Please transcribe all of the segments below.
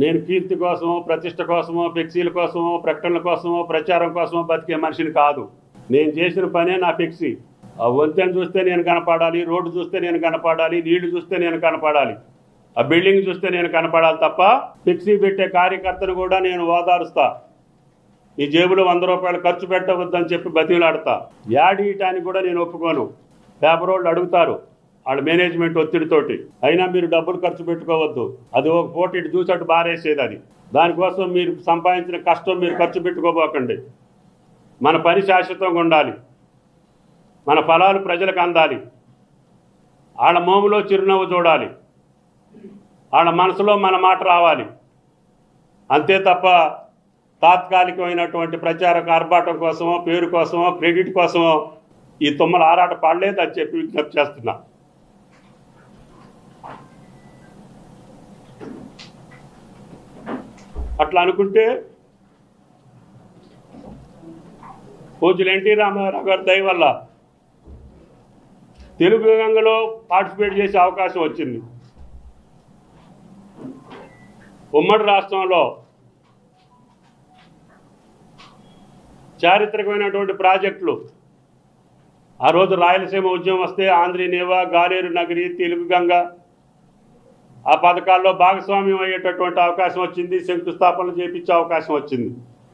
నేను కీర్తి కోసమో ప్రతిష్ట కోసమో ఫ్లెక్సీల కోసమో ప్రకటనల కోసమో ప్రచారం కోసమో బతికే మనిషిని కాదు నేను చేసిన పనే నా ఫ్లెక్సీ ఆ వంతెన చూస్తే నేను కనపడాలి రోడ్డు చూస్తే నేను కనపడాలి నీళ్లు చూస్తే నేను కనపడాలి ఆ బిల్డింగ్ చూస్తే నేను కనపడాలి తప్ప ఫ్లెక్సీ పెట్టే కార్యకర్తను కూడా నేను ఓదారుస్తా ఈ జేబులో వంద రూపాయలు ఖర్చు పెట్టవద్దని చెప్పి బతిలాడతా యాడ్ ఇయటానికి కూడా నేను ఒప్పుకోను పేపర్ వాళ్ళు అడుగుతారు వాళ్ళ మేనేజ్మెంట్ ఒత్తిడితోటి అయినా మీరు డబ్బులు ఖర్చు పెట్టుకోవద్దు అది ఒక పూట ఇటు చూసట్టు బారేసేది అది దానికోసం మీరు సంపాదించిన కష్టం మీరు ఖర్చు పెట్టుకోబోకండి మన పని శాశ్వతంగా ఉండాలి మన ఫలాలు ప్రజలకు అందాలి వాళ్ళ మోములో చిరునవ్వు చూడాలి వాళ్ళ మనసులో మన మాట రావాలి అంతే తప్ప తాత్కాలికమైనటువంటి ప్రచార ఆర్భాటం కోసమో పేరు కోసమో క్రెడిట్ కోసమో ఈ తుమ్మల ఆరాట పడలేదు అని చెప్పి విజ్ఞప్తి చేస్తున్నా అట్లా అనుకుంటే పూజలు ఎన్టీ రామారావు గారి దయ వల్ల తెలుగు గంగలో పార్టిసిపేట్ చేసే అవకాశం వచ్చింది ఉమ్మడి రాష్ట్రంలో చారిత్రకమైనటువంటి ప్రాజెక్టులు ఆ రోజు రాయలసీమ ఉద్యమం వస్తే ఆంధ్రీ నేవా గాలేరు నగరి తెలుగు గంగ ఆ పథకాల్లో భాగస్వామ్యం అయ్యేటటువంటి అవకాశం వచ్చింది శంకుస్థాపనలు చేపించే అవకాశం వచ్చింది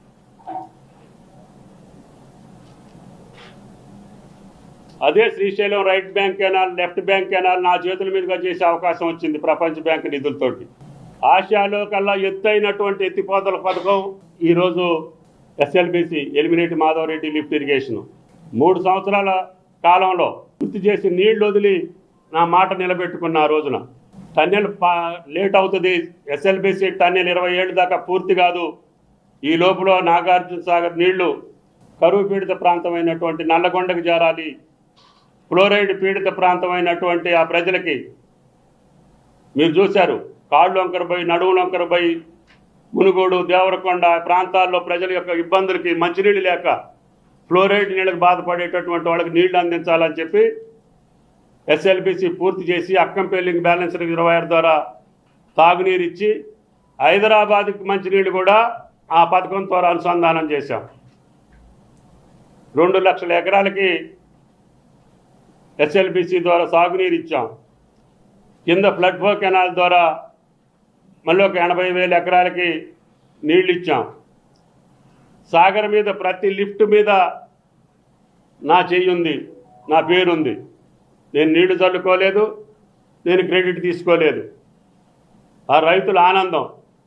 అదే Srisailam right bank canal left bank canal నా చేతుల మీదుగా చేసే అవకాశం వచ్చింది ప్రపంచ బ్యాంక్ నిధులతోటి ఆసియాలో కల్లా ఎత్తైనటువంటి ఎత్తిపోతల పథకం ఈరోజు SLBC Elimineti Madhava Reddy lift irrigation మూడు సంవత్సరాల కాలంలో పూర్తి చేసి నీళ్లు వదిలి నా మాట నిలబెట్టుకున్న ఆ రోజున టన్నెల్ పా లేట్ అవుతుంది ఎస్ఎల్బిసి టన్నెల్ ఇరవై ఏళ్ళు దాకా పూర్తి కాదు ఈ లోపల నాగార్జున సాగర్ నీళ్లు కరువు పీడిత ప్రాంతమైనటువంటి నల్లగొండకు చేరాలి ఫ్లోరైడ్ పీడిత ప్రాంతమైనటువంటి ఆ ప్రజలకి మీరు చూశారు కాళ్ళు వంకరపై నడుము వంకరపై మునుగోడు దేవరకొండ ఆ ప్రాంతాల్లో ప్రజల యొక్క ఇబ్బందులకి మంచినీళ్ళు లేక ఫ్లోరైడ్ నీళ్ళకి బాధపడేటటువంటి వాళ్ళకి నీళ్లు అందించాలని చెప్పి ఎస్ఎల్బిసి పూర్తి చేసి అక్కంపల్లింగ్ బ్యాలెన్స్ రిజర్వాయర్ ద్వారా తాగునీరు ఇచ్చి హైదరాబాద్కి మంచినీళ్ళు కూడా ఆ పథకం ద్వారా అనుసంధానం చేశాం రెండు లక్షల ఎకరాలకి ఎస్ఎల్బిసి ద్వారా సాగునీరు ఇచ్చాం కింద ఫ్లడ్ ఫ్లో కెనాల్ ద్వారా మళ్ళీ ఒక ఎనభై వేల ఎకరాలకి నీళ్ళు ఇచ్చాం సాగర్ మీద ప్రతి లిఫ్ట్ మీద నా చెయ్యి ఉంది నా పేరుంది నేను నీళ్లు చల్లుకోలేదు నేను క్రెడిట్ తీసుకోలేదు ఆ రైతుల ఆనందం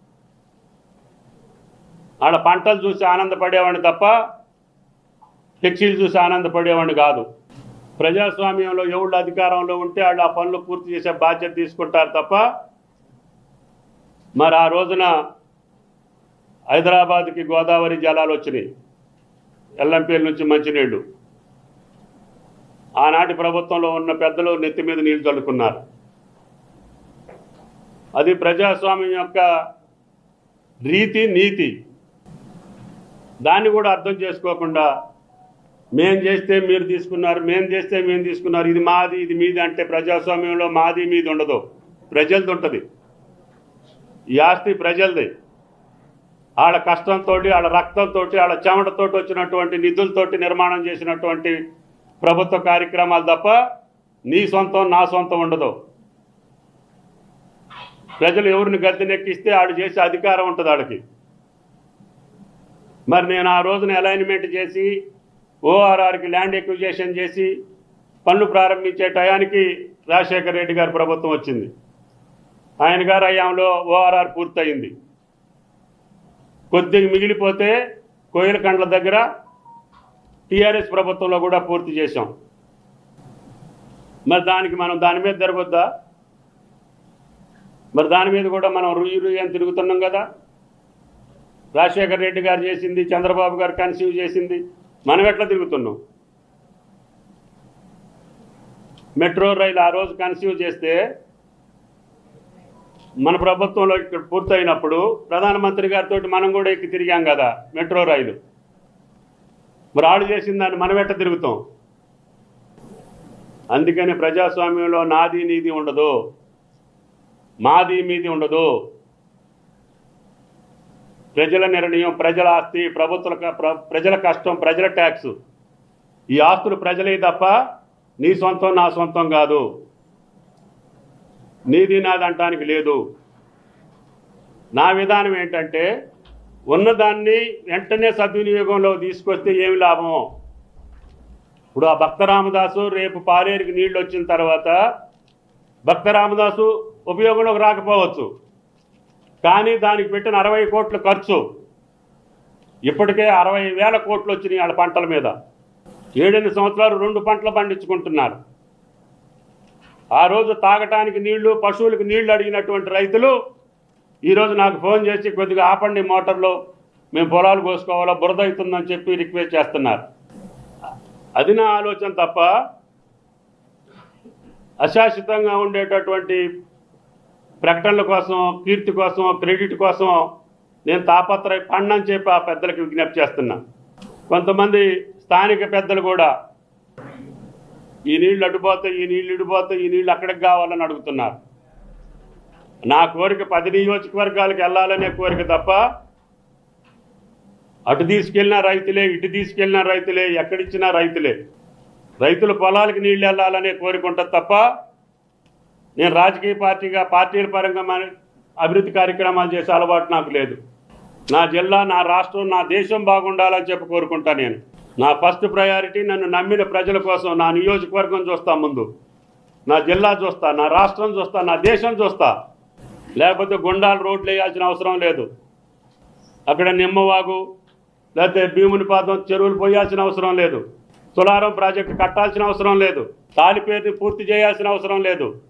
ఆడ పంటలు చూసి ఆనందపడేవాడిని తప్ప ఫ్లెక్సీలు చూసి ఆనందపడేవాడిని కాదు ప్రజాస్వామ్యంలో ఎవళ్ళు అధికారంలో ఉంటే వాళ్ళు ఆ పనులు పూర్తి చేసే బాధ్యత తీసుకుంటారు తప్ప మరి ఆ రోజున హైదరాబాద్కి గోదావరి జలాలు వచ్చినాయి ఎల్లంపేలు నుంచి మంచినీళ్ళు ఆనాటి ప్రభుత్వంలో ఉన్న పెద్దలు నెత్తి మీద నీళ్లు చల్లుకున్నారు అది ప్రజాస్వామ్యం యొక్క రీతి నీతి దాన్ని కూడా అర్థం చేసుకోకుండా మేం చేస్తే మీరు తీసుకున్నారు మేం చేస్తే మేము తీసుకున్నారు ఇది మాది ఇది మీది అంటే ప్రజాస్వామ్యంలో మాది మీది ఉండదు ప్రజలది ఉంటుంది ఈ ఆస్తి ప్రజలది వాళ్ళ కష్టంతో వాళ్ళ రక్తంతో వాళ్ళ చెమటతో వచ్చినటువంటి నిధులతోటి నిర్మాణం చేసినటువంటి ప్రభుత్వ కార్యక్రమాలు తప్ప నీ సొంతం నా సొంతం ఉండదు ప్రజలు ఎవరిని గద్దెనెక్కిస్తే ఆడు చేసే అధికారం ఉంటుంది వాళ్ళకి మరి నేను ఆ రోజున అలైన్మెంట్ చేసి ఓఆర్ఆర్కి ల్యాండ్ ఎక్విజేషన్ చేసి పనులు ప్రారంభించే టయానికి రాజశేఖర రెడ్డి గారి ప్రభుత్వం వచ్చింది ఆయన గారు హయాంలో ఓఆర్ఆర్ పూర్తయింది కొద్దిగా మిగిలిపోతే కోయిలకండ్ల దగ్గర టీఆర్ఎస్ ప్రభుత్వంలో కూడా పూర్తి చేశాం మరి దానికి మనం దాని మీద జరగొద్దా మరి దాని మీద కూడా మనం రుయ్యి రుయ్యి అని తిరుగుతున్నాం కదా రాజశేఖర రెడ్డి గారు చేసింది చంద్రబాబు గారు కన్సీవ్ చేసింది మనం ఎట్లా తిరుగుతున్నాం మెట్రో రైలు ఆ రోజు కన్సీవ్ చేస్తే మన ప్రభుత్వంలో ఇక్కడ పూర్తయినప్పుడు ప్రధానమంత్రి గారితో మనం కూడా ఎక్కి తిరిగాం కదా మెట్రో రైలు మరి ఆడు చేసిన దాన్ని మనం ఎట్ట తిరుగుతాం అందుకని ప్రజాస్వామ్యంలో నాది నీది ఉండదు మాది మీది ఉండదు ప్రజల నిర్ణయం ప్రజల ఆస్తి ప్రభుత్వ ప్రజల కష్టం ప్రజల ట్యాక్స్ ఈ ఆస్తులు ప్రజలే తప్ప నీ సొంతం నా సొంతం కాదు నీది నాది అంటానికి లేదు నా విధానం ఏంటంటే ఉన్నదాన్ని వెంటనే సద్వినియోగంలో తీసుకొస్తే ఏమి లాభం ఇప్పుడు ఆ భక్త రామదాసు రేపు పాలేరుకి నీళ్ళు వచ్చిన తర్వాత భక్త రామదాసు ఉపయోగంలోకి రాకపోవచ్చు కానీ దానికి పెట్టిన అరవై కోట్ల ఖర్చు ఇప్పటికే అరవై వేల కోట్లు వచ్చినాయి వాళ్ళ పంటల మీద ఏడెనిమిది సంవత్సరాలు రెండు పంటలు పండించుకుంటున్నారు ఆ రోజు తాగటానికి నీళ్లు పశువులకు నీళ్లు అడిగినటువంటి రైతులు ఈరోజు నాకు ఫోన్ చేసి కొద్దిగా ఆపండి మోటార్లో మేము పొలాలు కోసుకోవాలా బురద అవుతుందని చెప్పి రిక్వెస్ట్ చేస్తున్నారు అది నా ఆలోచన తప్ప అశాశ్వతంగా ఉండేటటువంటి ప్రకటనల కోసం కీర్తి కోసం క్రెడిట్ కోసం నేను తాపత్రయ పండని చెప్పి ఆ పెద్దలకు విజ్ఞప్తి చేస్తున్నా కొంతమంది స్థానిక పెద్దలు కూడా ఈ నీళ్లు అడ్డుపోతాయి ఈ నీళ్లు ఇడిపోతాయి ఈ నీళ్లు అక్కడికి కావాలని అడుగుతున్నారు నా కోరిక పది నియోజకవర్గాలకు వెళ్ళాలనే కోరిక తప్ప అటు తీసుకెళ్ళిన రైతులే ఇటు తీసుకెళ్ళిన రైతులే ఎక్కడిచ్చినా రైతులే రైతుల పొలాలకు నీళ్లు వెళ్ళాలనే కోరిక ఉంటుంది తప్ప నేను రాజకీయ పార్టీగా పార్టీల పరంగా మన అభివృద్ధి కార్యక్రమాలు చేసే అలవాటు నాకు లేదు నా జిల్లా నా రాష్ట్రం నా దేశం బాగుండాలని చెప్పి కోరుకుంటా నేను నా ఫస్ట్ ప్రయారిటీ నన్ను నమ్మిన ప్రజల కోసం నా నియోజకవర్గం చూస్తా ముందు నా జిల్లా చూస్తా నా రాష్ట్రం చూస్తా నా దేశం చూస్తా లేకపోతే గుండాలు రోడ్లు వేయాల్సిన అవసరం లేదు అక్కడ నిమ్మవాగు లేకపోతే భీముని పాదం చెరువులు పోయాల్సిన అవసరం లేదు తులారం ప్రాజెక్టు కట్టాల్సిన అవసరం లేదు తాలిపేరుని పూర్తి చేయాల్సిన అవసరం లేదు